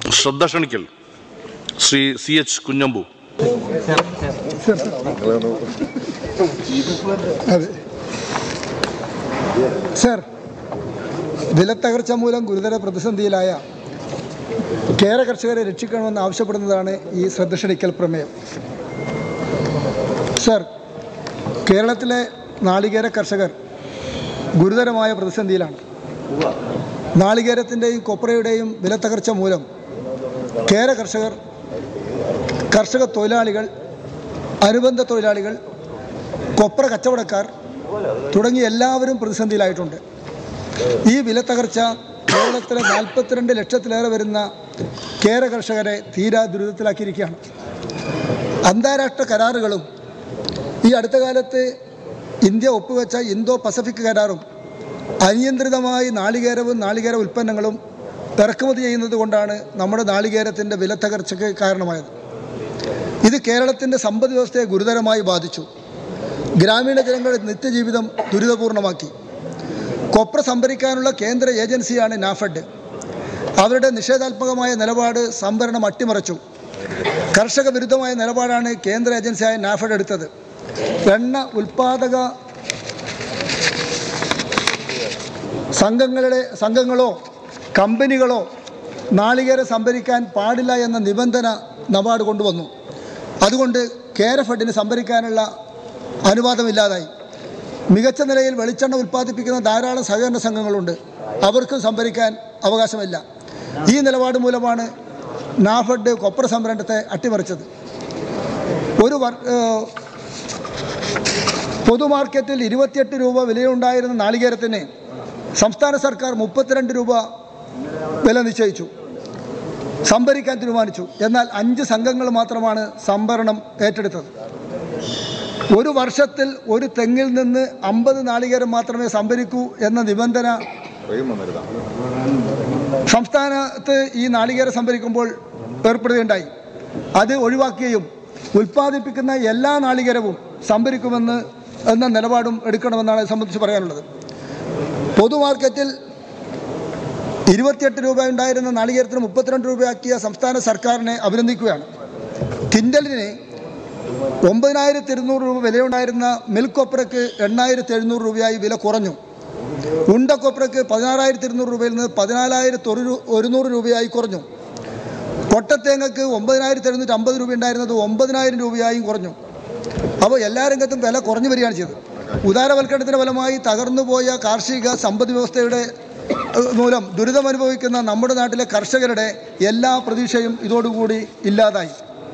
ശ്രദ്ധ ക്ഷണിക്കൽ Shri C H Kunhambu അതെ സർ വിലത്തകർച്ച മൂലം ഗുരുതര പ്രതിസന്ധിയിലായ കേര കർഷകരെ രക്ഷിക്കണമെന്ന് ആവശ്യപ്പെടുന്നതാണ് ഈ ശ്രദ്ധ ക്ഷണിക്കൽ പ്രമേയം സർ കേരളത്തിലെ നാളികേര കർഷകർ ഗുരുതരമായ പ്രതിസന്ധിയിലാണ് നാളികേരത്തിൻ്റെയും കൊപ്രയുടെയും വിലത്തകർച്ച മൂലം കേര കർഷകർ കർഷക തൊഴിലാളികൾ അനുബന്ധ തൊഴിലാളികൾ കൊപ്ര കച്ചവടക്കാർ തുടങ്ങി എല്ലാവരും പ്രതിസന്ധിയിലായിട്ടുണ്ട് ഈ വിലത്തകർച്ച കേരളത്തിലെ നാൽപ്പത്തിരണ്ട് ലക്ഷത്തിലേറെ വരുന്ന കേര കർഷകരെ തീരാ ദുരിതത്തിലാക്കിയിരിക്കുകയാണ് അന്താരാഷ്ട്ര കരാറുകളും ഈ അടുത്ത കാലത്ത് ഇന്ത്യ ഒപ്പുവെച്ച ഇന്തോ പസഫിക് കരാറും അനിയന്ത്രിതമായി നാളികേരവും നാളികേര ഉൽപ്പന്നങ്ങളും ഇറക്കുമതി ചെയ്യുന്നത് കൊണ്ടാണ് നമ്മുടെ നാളികേരത്തിൻ്റെ വിലത്തകർച്ചയ്ക്ക് കാരണമായത് ഇത് കേരളത്തിൻ്റെ സമ്പദ് വ്യവസ്ഥയെ ഗുരുതരമായി ബാധിച്ചു ഗ്രാമീണ ജനങ്ങളുടെ നിത്യജീവിതം ദുരിതപൂർണമാക്കി കൊപ്ര സംഭരിക്കാനുള്ള കേന്ദ്ര ഏജൻസിയാണ് നാഫെഡ് അവരുടെ നിഷേധാത്മകമായ നിലപാട് സംഭരണം അട്ടിമറിച്ചു കർഷക വിരുദ്ധമായ നിലപാടാണ് കേന്ദ്ര ഏജൻസിയായ നാഫെഡ് എടുത്തത് എണ്ണ ഉൽപാദക സംഘങ്ങളുടെ സംഘങ്ങളോ കമ്പനികളോ നാളികേരം സംഭരിക്കാൻ പാടില്ല എന്ന നിബന്ധന നബാർഡ് കൊണ്ടുവന്നു അതുകൊണ്ട് കേരഫെഡിന് സംഭരിക്കാനുള്ള അനുവാദമില്ലാതായി മികച്ച നിലയിൽ വെളിച്ചെണ്ണ ഉൽപ്പാദിപ്പിക്കുന്ന ധാരാളം സഹകരണ സംഘങ്ങളുണ്ട് അവർക്കും സംഭരിക്കാൻ അവകാശമില്ല ഈ നിലപാട് മൂലമാണ് നാഫെഡ് കൊപ്ര സംഭരണത്തെ അട്ടിമറിച്ചത് ഒരു വർ ഏഹ് പൊതുമാർക്കറ്റിൽ ഇരുപത്തിയെട്ട് രൂപ വിലയുണ്ടായിരുന്ന നാളികേരത്തിന് സംസ്ഥാന സർക്കാർ മുപ്പത്തിരണ്ട് രൂപ വില നിശ്ചയിച്ചു സംഭരിക്കാൻ തീരുമാനിച്ചു എന്നാൽ അഞ്ച് സംഘങ്ങൾ മാത്രമാണ് സംഭരണം ഏറ്റെടുത്തത് ഒരു വർഷത്തിൽ ഒരു തെങ്ങിൽ നിന്ന് അമ്പത് നാളികേരം മാത്രമേ സംഭരിക്കൂ എന്ന നിബന്ധന സംസ്ഥാനത്ത് ഈ നാളികേരം സംഭരിക്കുമ്പോൾ ഏർപ്പെടുകയുണ്ടായി അത് ഒഴിവാക്കുകയും ഉൽപ്പാദിപ്പിക്കുന്ന എല്ലാ നാളികേരവും സംഭരിക്കുമെന്ന് എന്ന നിലപാടും എടുക്കണമെന്നാണ് ഇത് സംബന്ധിച്ച് പറയാനുള്ളത് പൊതുമാർക്കറ്റിൽ ഇരുപത്തിയെട്ട് രൂപ ഉണ്ടായിരുന്ന നാളികേരത്തിന് മുപ്പത്തിരണ്ട് രൂപയാക്കിയ സംസ്ഥാന സർക്കാരിനെ അഭിനന്ദിക്കുകയാണ് കിൻഡലിന് ഒമ്പതിനായിരത്തി ഇരുന്നൂറ് രൂപ വിലയുണ്ടായിരുന്ന മിൽക്ക് കൊപ്രയ്ക്ക് എണ്ണായിരത്തി എഴുന്നൂറ് രൂപയായി വില കുറഞ്ഞു ഉണ്ടക്കൊപ്രയ്ക്ക് പതിനാറായിരത്തി ഇരുന്നൂറ് രൂപയിൽ നിന്ന് പതിനാലായിരത്തി ഒരു രൂ- ഒരുന്നൂറ് രൂപയായി കുറഞ്ഞു കൊട്ടത്തേങ്ങക്ക് ഒമ്പതിനായിരത്തി എഴുന്നൂറ്റി അമ്പത് രൂപ ഉണ്ടായിരുന്നത് ഒമ്പതിനായിരം രൂപയായും കുറഞ്ഞു അപ്പോൾ എല്ലാ രംഗത്തും വില കുറഞ്ഞു വരികയാണ് ചെയ്തത് ഉദാരവൽക്കരണത്തിൻ്റെ ഫലമായി തകർന്നുപോയ കാർഷിക സമ്പദ് വ്യവസ്ഥയുടെ ഏഹ്, മൂലം ദുരിതമനുഭവിക്കുന്ന നമ്മുടെ നാട്ടിലെ കർഷകരുടെ എല്ലാ പ്രതീക്ഷയും ഇതോടുകൂടി ഇല്ലാതായി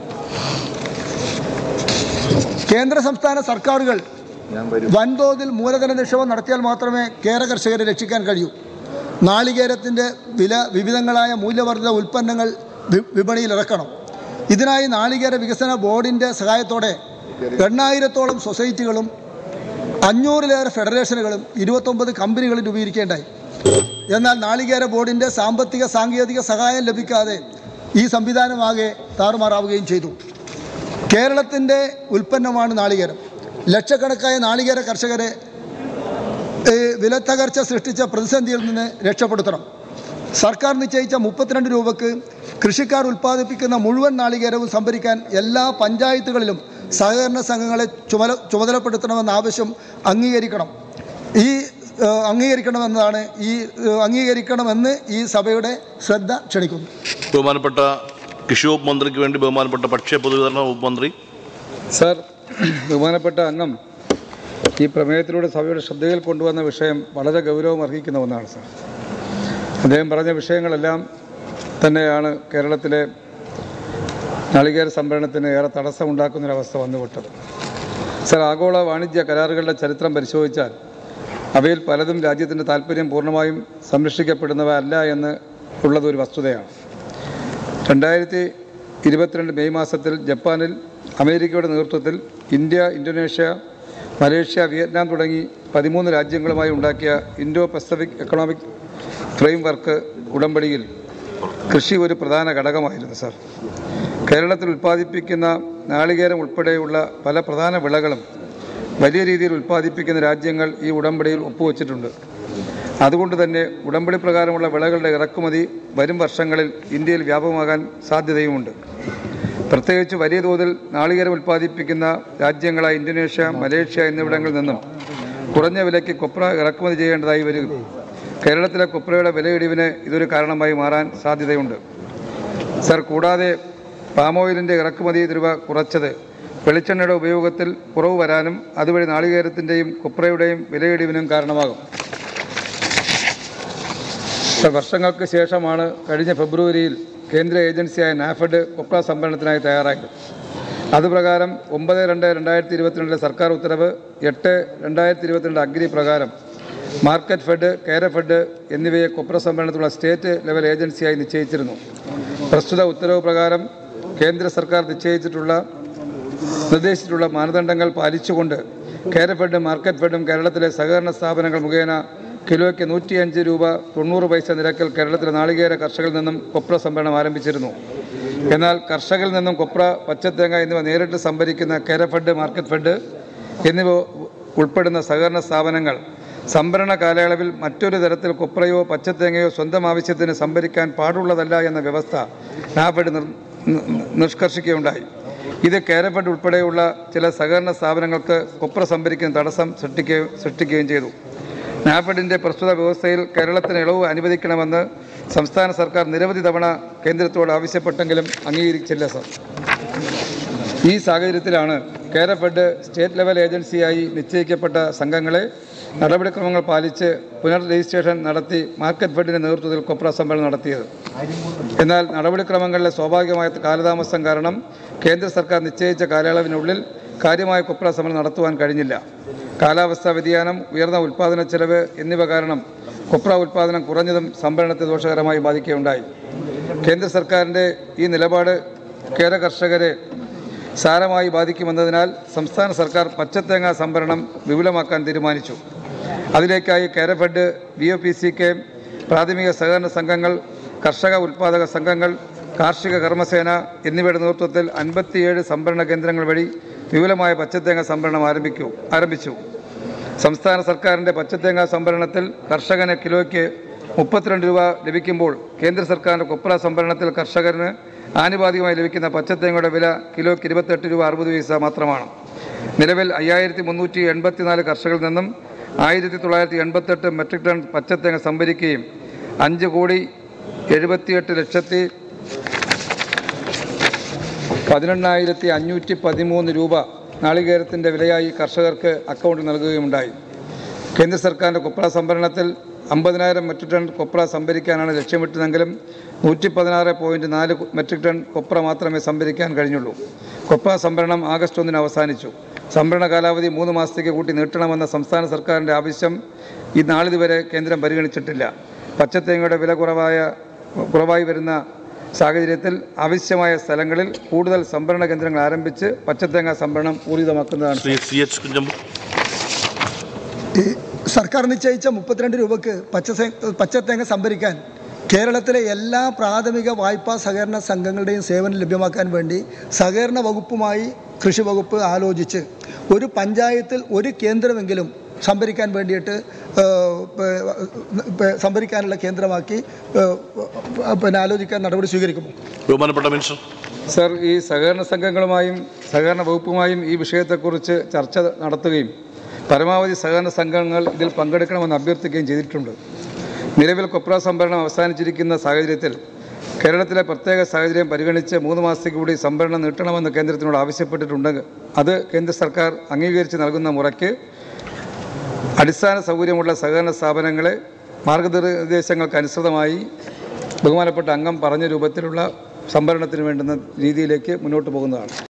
കേന്ദ്ര സംസ്ഥാന സർക്കാരുകൾ വൻതോതിൽ മൂലധന നിക്ഷേപം നടത്തിയാൽ മാത്രമേ കേര കർഷകരെ രക്ഷിക്കാൻ കഴിയൂ നാളികേരത്തിൻ്റെ വില വിവിധങ്ങളായ മൂല്യവർദ്ധിത ഉൽപ്പന്നങ്ങൾ വി- വിപണിയിൽ ഇറക്കണം ഇതിനായി നാളികേര വികസന ബോർഡിൻ്റെ സഹായത്തോടെ എണ്ണായിരത്തോളം സൊസൈറ്റികളും അഞ്ഞൂറിലേറെ ഫെഡറേഷനുകളും ഇരുപത്തൊമ്പത് കമ്പനികളും രൂപീകരിക്കേണ്ടായി എന്നാൽ നാളികേര ബോർഡിൻ്റെ സാമ്പത്തിക സാങ്കേതിക സഹായം ലഭിക്കാതെ ഈ സംവിധാനമാകെ താറുമാറാവുകയും ചെയ്തു കേരളത്തിൻ്റെ ഉൽപ്പന്നമാണ് നാളികേരം ലക്ഷക്കണക്കായ നാളികേര കർഷകരെ ഈ വിലത്തകർച്ച സൃഷ്ടിച്ച പ്രതിസന്ധിയിൽ നിന്ന് രക്ഷപ്പെടുത്തണം സർക്കാർ നിശ്ചയിച്ച മുപ്പത്തിരണ്ട് രൂപക്ക് കൃഷിക്കാർ ഉൽപ്പാദിപ്പിക്കുന്ന മുഴുവൻ നാളികേരവും സംഭരിക്കാൻ എല്ലാ പഞ്ചായത്തുകളിലും സഹകരണ സംഘങ്ങളെ ചുമല ചുമതലപ്പെടുത്തണമെന്ന ആവശ്യം അംഗീകരിക്കണം ഈ ഏഹ്, അംഗീകരിക്കണമെന്നതാണ് ഈ ഏഹ്, അംഗീകരിക്കണമെന്ന് ഈ സഭയുടെ ശ്രദ്ധ ക്ഷണിക്കുന്നു ബഹുമാനപ്പെട്ട കൃഷി വകുപ്പ് മന്ത്രിക്ക് വേണ്ടി ബഹുമാനപ്പെട്ട ഭക്ഷ്യ പൊതുവിതരണ വകുപ്പ് മന്ത്രി സർ ബഹുമാനപ്പെട്ട അംഗം ഈ പ്രമേയത്തിലൂടെ സഭയുടെ ശ്രദ്ധയിൽ കൊണ്ടുവന്ന വിഷയം വളരെ ഗൗരവം അർഹിക്കുന്ന ഒന്നാണ് സർ അദ്ദേഹം പറഞ്ഞ വിഷയങ്ങളെല്ലാം തന്നെയാണ് കേരളത്തിലെ നാളികേര സംഭരണത്തിന് ഏറെ തടസ്സമുണ്ടാക്കുന്നൊരവസ്ഥ വന്നുവിട്ടത് സർ ആഗോള വാണിജ്യ കരാറുകളുടെ ചരിത്രം പരിശോധിച്ചാൽ അവയിൽ പലതും രാജ്യത്തിൻ്റെ താല്പര്യം പൂർണ്ണമായും സംരക്ഷിക്കപ്പെടുന്നവ അല്ല എന്ന് ഉള്ളത് ഒരു വസ്തുതയാണ് രണ്ടായിരത്തി ഇരുപത്തിരണ്ട് മെയ് മാസത്തിൽ ജപ്പാനിൽ അമേരിക്കയുടെ നേതൃത്വത്തിൽ ഇന്ത്യ ഇന്തോനേഷ്യ മലേഷ്യ വിയറ്റ്നാം തുടങ്ങി പതിമൂന്ന് രാജ്യങ്ങളുമായി ഉണ്ടാക്കിയ ഇൻഡോ പസഫിക് എക്കണോമിക് ഫ്രെയിംവർക്ക് ഉടമ്പടിയിൽ കൃഷി ഒരു പ്രധാന ഘടകമായിരുന്നു സാർ കേരളത്തിൽ ഉൽപ്പാദിപ്പിക്കുന്ന നാളികേരം ഉൾപ്പെടെയുള്ള പല പ്രധാന വിളകളും വലിയ രീതിയിൽ ഉൽപ്പാദിപ്പിക്കുന്ന രാജ്യങ്ങൾ ഈ ഉടമ്പടിയിൽ ഒപ്പുവെച്ചിട്ടുണ്ട് അതുകൊണ്ട് തന്നെ ഉടമ്പടി പ്രകാരമുള്ള വിളകളുടെ ഇറക്കുമതി വരും വർഷങ്ങളിൽ ഇന്ത്യയിൽ വ്യാപകമാകാൻ സാധ്യതയുമുണ്ട് പ്രത്യേകിച്ച് വലിയ തോതിൽ നാളികേരം ഉൽപ്പാദിപ്പിക്കുന്ന രാജ്യങ്ങളായ ഇന്തോനേഷ്യ മലേഷ്യ എന്നിവിടങ്ങളിൽ നിന്നും കുറഞ്ഞ വിലയ്ക്ക് കൊപ്ര ഇറക്കുമതി ചെയ്യേണ്ടതായി വരും കേരളത്തിലെ കൊപ്രയുടെ വിലയിടിവിന് ഇതൊരു കാരണമായി മാറാൻ സാധ്യതയുണ്ട് സർ കൂടാതെ പാമോയിലിൻ്റെ ഇറക്കുമതി രൂപ കുറച്ചത് വെളിച്ചെണ്ണയുടെ ഉപയോഗത്തിൽ കുറവ് വരാനും അതുവഴി നാളികേരത്തിൻ്റെയും കൊപ്രയുടെയും വിലയിടിവിനും കാരണമാകും സർ വർഷങ്ങൾക്ക് ശേഷമാണ് കഴിഞ്ഞ ഫെബ്രുവരിയിൽ കേന്ദ്ര ഏജൻസിയായ നാഫെഡ് കൊപ്ര സംഭരണത്തിനായി തയ്യാറായത് അതുപ്രകാരം ഒമ്പത് രണ്ട് രണ്ടായിരത്തി ഇരുപത്തിരണ്ടിലെ സർക്കാർ ഉത്തരവ് എട്ട് രണ്ടായിരത്തി ഇരുപത്തിരണ്ട് അഗ്രി പ്രകാരം മാർക്കറ്റ് ഫെഡ് കേര ഫെഡ് എന്നിവയെ കൊപ്ര സംഭരണത്തിലുള്ള സ്റ്റേറ്റ് ലെവൽ ഏജൻസിയായി നിശ്ചയിച്ചിരുന്നു പ്രസ്തുത ഉത്തരവ് പ്രകാരം കേന്ദ്ര സർക്കാർ നിശ്ചയിച്ചിട്ടുള്ള നിർദ്ദേശിച്ചിട്ടുള്ള മാനദണ്ഡങ്ങൾ പാലിച്ചുകൊണ്ട് കേരഫെഡ് മാർക്കറ്റ് ഫെഡും കേരളത്തിലെ സഹകരണ സ്ഥാപനങ്ങൾ മുഖേന കിലോയ്ക്ക് നൂറ്റിയഞ്ച് രൂപ തൊണ്ണൂറ് പൈസ നിരക്കിൽ കേരളത്തിലെ നാളികേര കർഷകരിൽ നിന്നും കൊപ്ര സംഭരണം ആരംഭിച്ചിരുന്നു എന്നാൽ കർഷകരിൽ നിന്നും കൊപ്ര പച്ചത്തേങ്ങ എന്നിവ നേരിട്ട് സംഭരിക്കുന്ന കേരഫെഡ് മാർക്കറ്റ് ഫെഡ് എന്നിവ ഉൾപ്പെടുന്ന സഹകരണ സ്ഥാപനങ്ങൾ സംഭരണ കാലയളവിൽ മറ്റൊരു തരത്തിൽ കൊപ്രയോ പച്ചത്തേങ്ങയോ സ്വന്തം ആവശ്യത്തിന് സംഭരിക്കാൻ പാടുള്ളതല്ല എന്ന വ്യവസ്ഥ നാഫെഡ് നിർ നി- നിഷ്കർഷിക്കുകയുണ്ടായി ഇത് കേരഫെഡ് ഉൾപ്പെടെയുള്ള ചില സഹകരണ സ്ഥാപനങ്ങൾക്ക് കൊപ്ര സംഭരിക്കുന്ന തടസ്സം സൃഷ്ടിക്കുകയും സൃഷ്ടിക്കുകയും ചെയ്തു നാഫെഡിൻ്റെ പ്രസ്തുത വ്യവസ്ഥയിൽ കേരളത്തിന് ഇളവ് അനുവദിക്കണമെന്ന് സംസ്ഥാന സർക്കാർ നിരവധി തവണ കേന്ദ്രത്തോട് ആവശ്യപ്പെട്ടെങ്കിലും അംഗീകരിച്ചില്ല സർ ഈ സാഹചര്യത്തിലാണ് കേരഫെഡ് സ്റ്റേറ്റ് ലെവൽ ഏജൻസിയായി നിശ്ചയിക്കപ്പെട്ട സംഘങ്ങളെ നടപടിക്രമങ്ങൾ പാലിച്ച് പുനർ രജിസ്ട്രേഷൻ നടത്തി മാർക്കറ്റ് ഫെഡിൻ്റെ നേതൃത്വത്തിൽ കൊപ്ര സമ്മേളനം നടത്തിയത് എന്നാൽ നടപടിക്രമങ്ങളിലെ സ്വാഭാവികമായ കാലതാമസം കാരണം കേന്ദ്ര സർക്കാർ നിശ്ചയിച്ച കാലയളവിനുള്ളിൽ കാര്യമായ കൊപ്ര സമരം നടത്തുവാൻ കഴിഞ്ഞില്ല കാലാവസ്ഥാ വ്യതിയാനം ഉയർന്ന ഉൽപ്പാദന ചെലവ് എന്നിവ കാരണം കൊപ്ര ഉൽപ്പാദനം കുറഞ്ഞതും സംഭരണത്തെ ദോഷകരമായി ബാധിക്കുകയുണ്ടായി കേന്ദ്ര സർക്കാരിൻ്റെ ഈ നിലപാട് കേര കർഷകരെ സാരമായി ബാധിക്കുമെന്നതിനാൽ സംസ്ഥാന സർക്കാർ പച്ചത്തേങ്ങ സംഭരണം വിപുലമാക്കാൻ തീരുമാനിച്ചു അതിലേക്കായി Kerafed B O P C K പ്രാഥമിക സഹകരണ സംഘങ്ങൾ കർഷക ഉൽപ്പാദക സംഘങ്ങൾ കാർഷിക കർമ്മസേന എന്നിവയുടെ നേതൃത്വത്തിൽ അൻപത്തിയേഴ് സംഭരണ കേന്ദ്രങ്ങൾ വഴി വിപുലമായ പച്ചത്തേങ്ങ സംഭരണം ആരംഭിക്കൂ ആരംഭിച്ചു സംസ്ഥാന സർക്കാരിൻ്റെ പച്ചത്തേങ്ങ സംഭരണത്തിൽ കർഷകന് കിലോയ്ക്ക് മുപ്പത്തിരണ്ട് രൂപ ലഭിക്കുമ്പോൾ കേന്ദ്ര സർക്കാരിൻ്റെ കൊപ്ര സംഭരണത്തിൽ കർഷകന് ആനുപാതികമായി ലഭിക്കുന്ന പച്ചത്തേങ്ങയുടെ വില കിലോയ്ക്ക് ഇരുപത്തെട്ട് രൂപ അറുപത് പൈസ മാത്രമാണ് നിലവിൽ അയ്യായിരത്തി മുന്നൂറ്റി എൺപത്തിനാല് കർഷകരിൽ നിന്നും ആയിരത്തി തൊള്ളായിരത്തി എൺപത്തെട്ട് മെട്രിക് ടൺ പച്ചത്തേങ്ങ സംഭരിക്കുകയും അഞ്ച് കോടി എഴുപത്തിയെട്ട് ലക്ഷത്തി പതിനെണ്ണായിരത്തി അഞ്ഞൂറ്റി പതിമൂന്ന് രൂപ നാളികേരത്തിൻ്റെ വിലയായി കർഷകർക്ക് അക്കൗണ്ടിൽ നൽകുകയുണ്ടായി കേന്ദ്ര സർക്കാരിൻ്റെ കൊപ്ര സംഭരണത്തിൽ അമ്പതിനായിരം മെട്രിക് ടൺ കൊപ്ര സംഭരിക്കാനാണ് ലക്ഷ്യമിട്ടതെങ്കിലും നൂറ്റി പതിനാറ് പോയിൻറ്റ് നാല് മെട്രിക് ടൺ കൊപ്ര മാത്രമേ സംഭരിക്കാൻ കഴിഞ്ഞുള്ളൂ കൊപ്ര സംഭരണം ആഗസ്റ്റ് ഒന്നിന് അവസാനിച്ചു സംഭരണ കാലാവധി മൂന്ന് മാസത്തേക്ക് കൂട്ടി നീട്ടണമെന്ന സംസ്ഥാന സർക്കാരിൻ്റെ ആവശ്യം ഈ നാളിതുവരെ കേന്ദ്രം പരിഗണിച്ചിട്ടില്ല പച്ചത്തേങ്ങയുടെ വില കുറവായ കുറവായി വരുന്ന സാഹചര്യത്തിൽ ആവശ്യമായ സ്ഥലങ്ങളിൽ കൂടുതൽ സംഭരണ കേന്ദ്രങ്ങൾ ആരംഭിച്ച് പച്ചത്തേങ്ങ സംഭരണം ഊർജിതമാക്കുന്നതാണ് ശ്രീ സി എച്ച് കുഞ്ഞമ്പു ഈ സർക്കാർ നിശ്ചയിച്ച മുപ്പത്തിരണ്ട് രൂപക്ക് പച്ച പച്ചത്തേങ്ങ സംഭരിക്കാൻ കേരളത്തിലെ എല്ലാ പ്രാഥമിക വായ്പാ സഹകരണ സംഘങ്ങളുടെയും സേവനം ലഭ്യമാക്കാൻ വേണ്ടി സഹകരണ വകുപ്പുമായി കൃഷി വകുപ്പ് ആലോചിച്ച് ഒരു പഞ്ചായത്തിൽ ഒരു കേന്ദ്രമെങ്കിലും സംഭരിക്കാൻ വേണ്ടിയിട്ട് ഏഹ്, പ- പ- സംഭരിക്കാനുള്ള കേന്ദ്രമാക്കി ഏഹ്, പിന്നെ ആലോചിക്കാൻ നടപടി സ്വീകരിക്കുമോ ബഹുമാനപ്പെട്ട മിനിസ്റ്റർ സർ ഈ സഹകരണ സംഘങ്ങളുമായും സഹകരണ വകുപ്പുമായും ഈ വിഷയത്തെക്കുറിച്ച് ചർച്ച നടത്തുകയും പരമാവധി സഹകരണ സംഘങ്ങൾ ഇതിൽ പങ്കെടുക്കണമെന്ന് അഭ്യർത്ഥിക്കുകയും ചെയ്തിട്ടുണ്ട് നിലവിൽ കൊപ്ര സംഭരണം അവസാനിച്ചിരിക്കുന്ന സാഹചര്യത്തിൽ കേരളത്തിലെ പ്രത്യേക സാഹചര്യം പരിഗണിച്ച് മൂന്ന് മാസത്തേക്ക് കൂടി സംഭരണം നീട്ടണമെന്ന് കേന്ദ്രത്തിനോട് ആവശ്യപ്പെട്ടിട്ടുണ്ട് അത് കേന്ദ്ര സർക്കാർ അംഗീകരിച്ച് നൽകുന്ന മുറയ്ക്ക് അടിസ്ഥാന സൗകര്യമുള്ള സഹകരണ സ്ഥാപനങ്ങളെ മാർഗനിർദ്ദേശങ്ങൾക്ക് അനുസൃതമായി ബഹുമാനപ്പെട്ട അംഗം പറഞ്ഞ രൂപത്തിലുള്ള സംഭരണത്തിന് വേണ്ടുന്ന രീതിയിലേക്ക് മുന്നോട്ട് പോകുന്നതാണ്